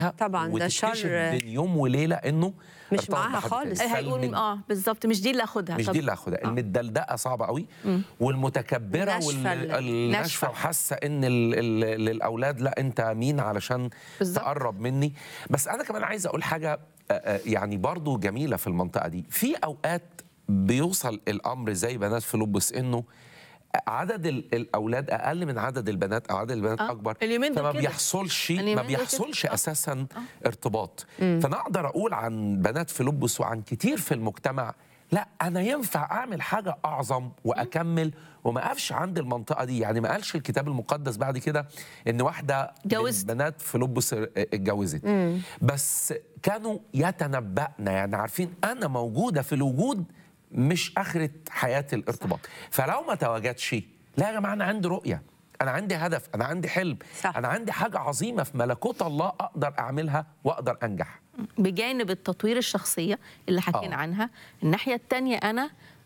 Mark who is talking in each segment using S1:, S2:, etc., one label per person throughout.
S1: طبعاً، ده
S2: وتكتشف
S1: شر-
S2: بين يوم وليله انه
S1: مش
S2: ارتبط
S1: معاها
S2: بحد
S1: خالص.
S2: تاني.
S3: هيقول
S2: فالمد-
S3: اه بالظبط مش دي اللي اخدها
S2: مش
S3: طب-
S2: دي اللي هاخدها
S3: آه.
S2: المدلدقه صعبه قوي والمتكبره
S1: ناشفة ال-
S2: والناشفه
S3: ناشفة.
S2: وحاسه ان ال ال للاولاد لا انت مين علشان
S3: بالظبط.
S2: تقرب مني بس انا كمان عايز اقول حاجه آه، آه، يعني برضو جميله في المنطقه دي في اوقات بيوصل الامر زي بنات فيلبس انه عدد ال- الاولاد اقل من عدد البنات او عدد البنات
S3: آه،
S2: اكبر
S3: اليومين دول
S2: فما
S3: كده.
S2: بيحصلش
S3: اليومين
S2: ما
S3: دول كده.
S2: بيحصلش
S3: آه.
S2: اساسا ارتباط فانا اقدر اقول عن بنات فيلبس وعن كتير في المجتمع لا انا ينفع اعمل حاجه اعظم واكمل وما اقفش عند المنطقه دي يعني ما قالش الكتاب المقدس بعد كده ان واحده من
S3: اتجوزت.
S2: بنات فيلبس اتجوزت بس كانوا يتنبأنا يعني عارفين انا موجوده في الوجود مش اخره حياه الارتباط فلو ما تواجدش لا يا جماعه انا عندي رؤيه انا عندي هدف انا عندي حلم
S1: صح.
S2: انا عندي حاجه عظيمه في ملكوت الله اقدر اعملها واقدر انجح
S3: بجانب التطوير الشخصيه اللي حكينا
S2: آه.
S3: عنها الناحيه التانية انا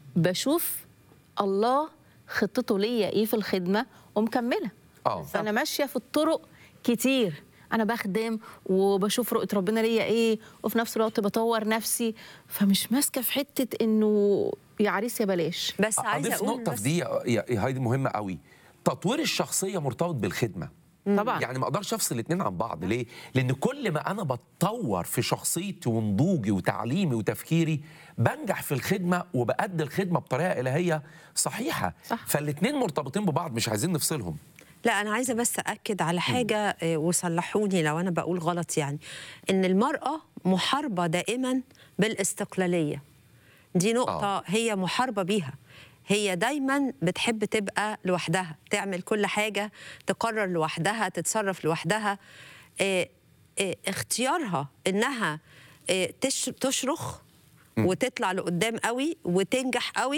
S3: بشوف الله خطته ليا ايه في الخدمه ومكمله
S2: اه
S3: فانا ماشيه في الطرق كتير انا بخدم وبشوف رؤيه ربنا ليا ايه وفي نفس الوقت بطور نفسي فمش ماسكه في حته انه يا عريس يا بلاش
S1: بس عايزه
S2: اضيف
S1: اقول
S2: نقطه
S1: بس
S2: في دي يا- يا هايدي مهمه قوي تطوير الشخصيه مرتبط بالخدمه
S3: طبعا
S2: يعني ما اقدرش افصل الاثنين عن بعض ليه لان كل ما انا بتطور في شخصيتي ونضوجي وتعليمي وتفكيري بنجح في الخدمه وبأدي الخدمه بطريقه الهيه صحيحه
S3: صح.
S2: فالاثنين مرتبطين ببعض مش عايزين نفصلهم
S1: لا انا عايزه بس اكد على حاجه آه، وصلحوني لو انا بقول غلط يعني ان المراه محاربه دائما بالاستقلاليه دي نقطه
S2: آه.
S1: هي محاربه بيها هي دايما بتحب تبقى لوحدها تعمل كل حاجه تقرر لوحدها تتصرف لوحدها آه، آه، اختيارها انها آه، تش- تشرخ وتطلع لقدام قوي وتنجح قوي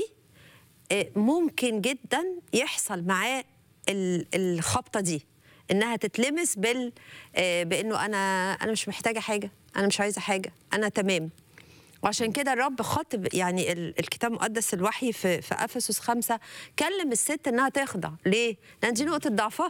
S1: آه، ممكن جدا يحصل معاه ال- الخبطه دي انها تتلمس بال آه، بانه انا انا مش محتاجه حاجه انا مش عايزه حاجه انا تمام وعشان كده الرب خاطب يعني ال- الكتاب المقدس الوحي في في افسس خمسة كلم الست انها تخضع ليه؟ لان دي نقطه ضعفها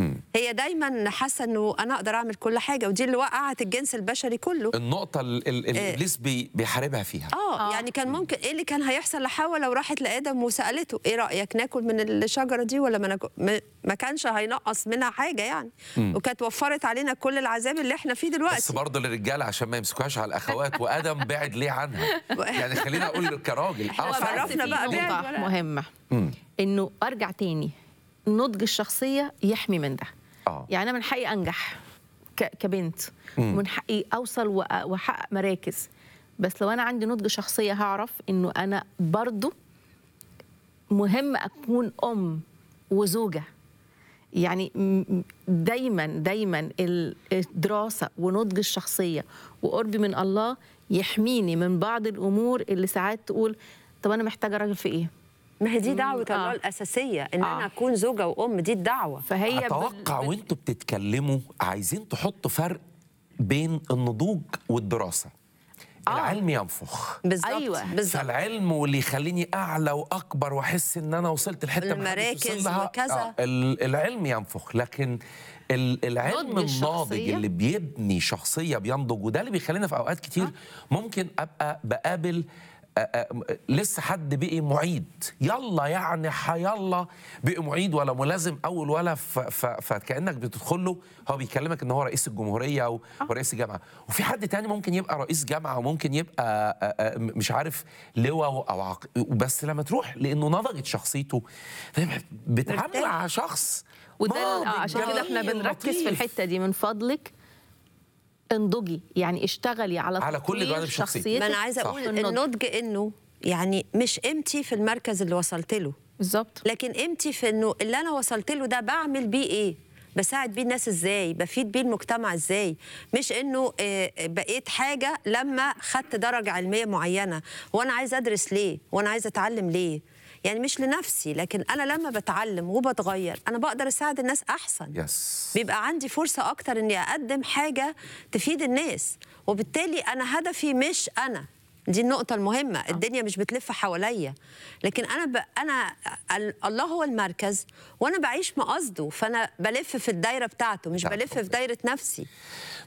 S1: هي دايما حاسه انه انا اقدر اعمل كل حاجه ودي اللي وقعت الجنس البشري كله
S2: النقطه ال- ال- اللي
S1: إيه.
S2: ابليس بي- بيحاربها فيها
S1: اه
S3: آه.
S1: يعني كان ممكن ايه اللي كان هيحصل لحواء لو راحت لادم وسالته ايه رايك ناكل من الشجره دي ولا ما ناكل ما- ما كانش هينقص منها حاجه يعني وكانت وفرت علينا كل العذاب اللي احنا فيه
S2: بس
S1: دلوقتي
S2: برضه للرجاله عشان ما يمسكوهاش على الاخوات وادم بعد ليه عنها يعني خلينا اقول كراجل
S1: إحنا
S2: آه،
S1: بس
S2: فعلاً.
S1: عرفنا
S3: في
S1: بقى
S3: نقطة
S1: بعد ولا-
S3: مهمة انه ارجع تاني نضج الشخصية يحمي من ده
S2: آه.
S3: يعني انا من حقي انجح ك- كبنت من حقي اوصل وأ- واحقق مراكز بس لو انا عندي نضج شخصية هعرف انه انا برضو مهم اكون ام وزوجة يعني م- م- دايما دايما ال- الدراسة ونضج الشخصية وقربي من الله يحميني من بعض الأمور اللي ساعات تقول طب أنا محتاجة راجل في إيه؟
S1: ما هي دي دعوه
S3: آه.
S1: الله الاساسيه ان
S3: آه.
S1: انا اكون زوجه وام دي الدعوه
S3: فهي بال-
S2: اتوقع
S3: بال-
S2: وانتوا بتتكلموا عايزين تحطوا فرق بين النضوج والدراسه
S3: آه.
S2: العلم ينفخ
S1: بالظبط
S3: أيوة.
S1: بالظبط
S2: فالعلم واللي يخليني اعلى واكبر واحس ان انا وصلت لحته محدش
S1: المراكز
S2: وصل لها.
S1: وكذا.
S2: آه، ال- العلم ينفخ لكن ال- العلم
S3: نضج
S2: الناضج
S3: الشخصية.
S2: اللي بيبني شخصيه بينضج وده اللي بيخلينا في اوقات كتير ممكن ابقى بقابل آه، آه، م- لسه حد بقي معيد يلا يعني حيلا بقي معيد ولا ملازم اول ولا ف- ف- فكانك بتدخل له هو بيكلمك ان هو رئيس الجمهوريه او ورئيس الجامعه وفي حد تاني ممكن يبقى رئيس جامعه وممكن يبقى آه، آه، م- مش عارف لواء او عق... بس لما تروح لانه نضجت شخصيته بتعامل
S1: مرتاح.
S2: مع شخص
S3: وده ال-
S2: ناضج،
S3: آه عشان كده احنا
S2: جميل،
S3: بنركز في
S2: لطيف.
S3: الحتة دي من فضلك انضجي يعني اشتغلي على
S2: على كل
S3: تطوير
S2: جوانب شخصيتك.
S3: شخصيتك
S1: ما انا عايزه
S2: صح.
S1: اقول
S3: النضج.
S1: النضج انه يعني مش قيمتي في المركز اللي وصلت له
S3: بالظبط
S1: لكن قيمتي في انه اللي انا وصلت له ده بعمل بيه ايه بساعد بيه الناس ازاي بفيد بيه المجتمع ازاي مش انه آه، بقيت حاجه لما خدت درجه علميه معينه وانا عايزه ادرس ليه وانا عايزه اتعلم ليه يعني مش لنفسي لكن انا لما بتعلم وبتغير انا بقدر اساعد الناس احسن
S2: يس
S1: بيبقى عندي فرصة أكتر إني أقدم حاجة تفيد الناس وبالتالي أنا هدفي مش أنا دي النقطة المهمة الدنيا مش بتلف حواليا لكن أنا ب... أنا ال- الله هو المركز وأنا بعيش مقصده فأنا بلف في الدايرة بتاعته مش
S2: بتاعته.
S1: بلف في دايرة نفسي